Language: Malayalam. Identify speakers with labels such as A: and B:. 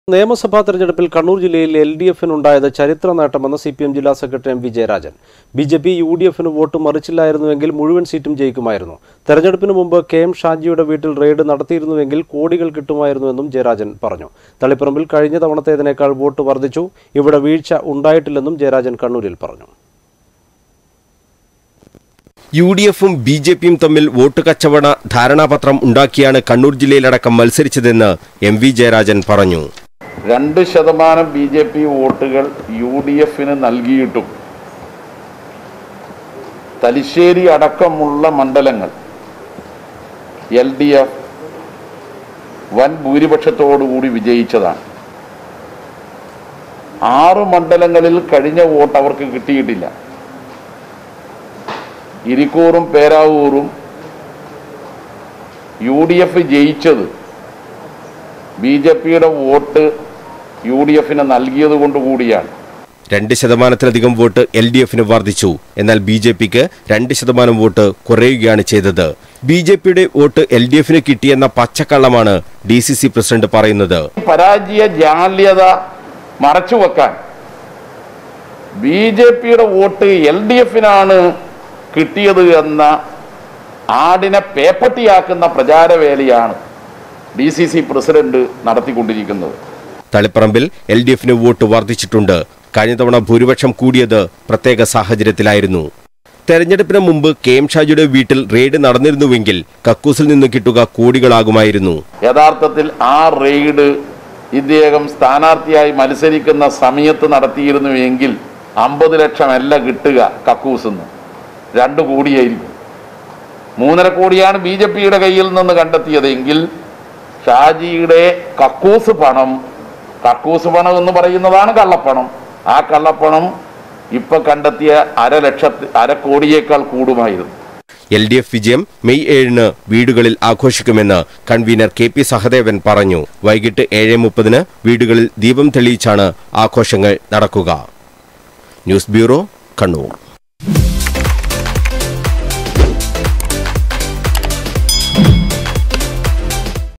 A: നിയമസഭാ തെരഞ്ഞെടുപ്പിൽ കണ്ണൂർ ജില്ലയിൽ എൽ ഡി എഫിനുണ്ടായത് ചരിത്ര നേട്ടമെന്ന് സി പി എം ജില്ലാ secretary M V Jayarajan B J P U D എഫിന് വോട്ട് മറിച്ചില്ലായിരുന്നുവെങ്കിൽ മുഴുവൻ സീറ്റും ജയിക്കുമായിരുന്നു തെരഞ്ഞെടുപ്പിന് മുമ്പ് കെ എം ഷാജിയുടെ വീട്ടിൽ റെയ്ഡ് നടത്തിയിരുന്നുവെങ്കിൽ കോടികൾ കിട്ടുമായിരുന്നുവെന്നും ജയരാജൻ പറഞ്ഞു തളിപ്പറമ്പിൽ കഴിഞ്ഞ തവണത്തേതിനേക്കാൾ വോട്ട് വർദ്ധിച്ചു ഇവിടെ വീഴ്ച ഉണ്ടായിട്ടില്ലെന്നും ജയരാജൻ കണ്ണൂരിൽ പറഞ്ഞു
B: യു ഡി എഫും ബി ജെ പിയും തമ്മിൽ വോട്ട് കച്ചവട ധാരണാപത്രം ഉണ്ടാക്കിയാണ് കണ്ണൂർ ജില്ലയിലടക്കം മത്സരിച്ചതെന്ന് എം വി ജയരാജൻ പറഞ്ഞു
C: രണ്ട് ശതമാനം ബി ജെ പി വോട്ടുകൾ യു ഡി എഫിന് നൽകിയിട്ടും തലശ്ശേരി അടക്കമുള്ള മണ്ഡലങ്ങൾ എൽ ഡി എഫ് വൻ ഭൂരിപക്ഷത്തോടുകൂടി വിജയിച്ചതാണ് ആറ് മണ്ഡലങ്ങളിൽ കഴിഞ്ഞ വോട്ട് അവർക്ക് കിട്ടിയിട്ടില്ല ഇരിക്കൂറും പേരാവൂറും യു ഡി എഫ് ജയിച്ചത് ബി ജെ പിയുടെ വോട്ട് യു ഡി എഫിന് നൽകിയത് കൊണ്ടുകൂടിയാണ്
B: രണ്ട് ശതമാനത്തിലധികം വോട്ട് എൽ ഡി എഫിന് വർദ്ധിച്ചു എന്നാൽ ബി ജെ പിക്ക് രണ്ട് ശതമാനം വോട്ട് കുറയുകയാണ് ചെയ്തത് ബി ജെ പിയുടെ വോട്ട് എൽ ഡി എഫിന് കിട്ടിയെന്ന പച്ചക്കള്ളമാണ് ഡി സി സി പ്രസിഡന്റ് പറയുന്നത്
C: പരാജയ ജാള്യത മറച്ചുവെക്കാൻ ബി ജെ പിയുടെ വോട്ട് എൽ ഡി എഫിനാണ് കിട്ടിയത് എന്ന ആടിനെ പേപ്പട്ടിയാക്കുന്ന പ്രചാരവേലയാണ് ഡി സി സി പ്രസിഡന്റ് നടത്തിക്കൊണ്ടിരിക്കുന്നത്
B: തളിപ്പറമ്പിൽ എൽ ഡി എഫിന് വോട്ട് വർദ്ധിച്ചിട്ടുണ്ട് കഴിഞ്ഞ തവണ ഭൂരിപക്ഷം കൂടിയത് പ്രത്യേക സാഹചര്യത്തിലായിരുന്നു തെരഞ്ഞെടുപ്പിന് മുമ്പ് കെ എം ഷാജിയുടെ വീട്ടിൽ റെയ്ഡ് നടന്നിരുന്നുവെങ്കിൽ കക്കൂസിൽ നിന്ന് കിട്ടുക കോടികളാകുമായിരുന്നു
C: യഥാർത്ഥത്തിൽ ആ റെയ്ഡ് ഇദ്ദേഹം സ്ഥാനാർത്ഥിയായി മത്സരിക്കുന്ന സമയത്ത് നടത്തിയിരുന്നു എങ്കിൽ അമ്പത് ലക്ഷമല്ല കിട്ടുക കക്കൂസിന്ന് രണ്ട് കോടിയായിരിക്കും മൂന്നര കോടിയാണ് ബി ജെ പിയുടെ കയ്യിൽ നിന്ന് കണ്ടെത്തിയതെങ്കിൽ ഷാജിയുടെ കക്കൂസ് പണം കക്കൂസ് പണം എന്ന് പറയുന്നതാണ് കള്ളപ്പണം ആ കള്ളപ്പണം ഇപ്പൊ കണ്ടെത്തിയ അര ലക്ഷത്തി അര കോടിയേക്കാൾ കൂടുമായിരുന്നു
B: എൽ ഡി എഫ് വിജയം മെയ് ഏഴിന് വീടുകളിൽ ആഘോഷിക്കുമെന്ന് കൺവീനർ കെ പി സഹദേവൻ പറഞ്ഞു വൈകിട്ട് ഏഴ് മുപ്പതിന് വീടുകളിൽ ദീപം തെളിയിച്ചാണ് ആഘോഷങ്ങൾ നടക്കുക ന്യൂസ് ബ്യൂറോ കണ്ണൂർ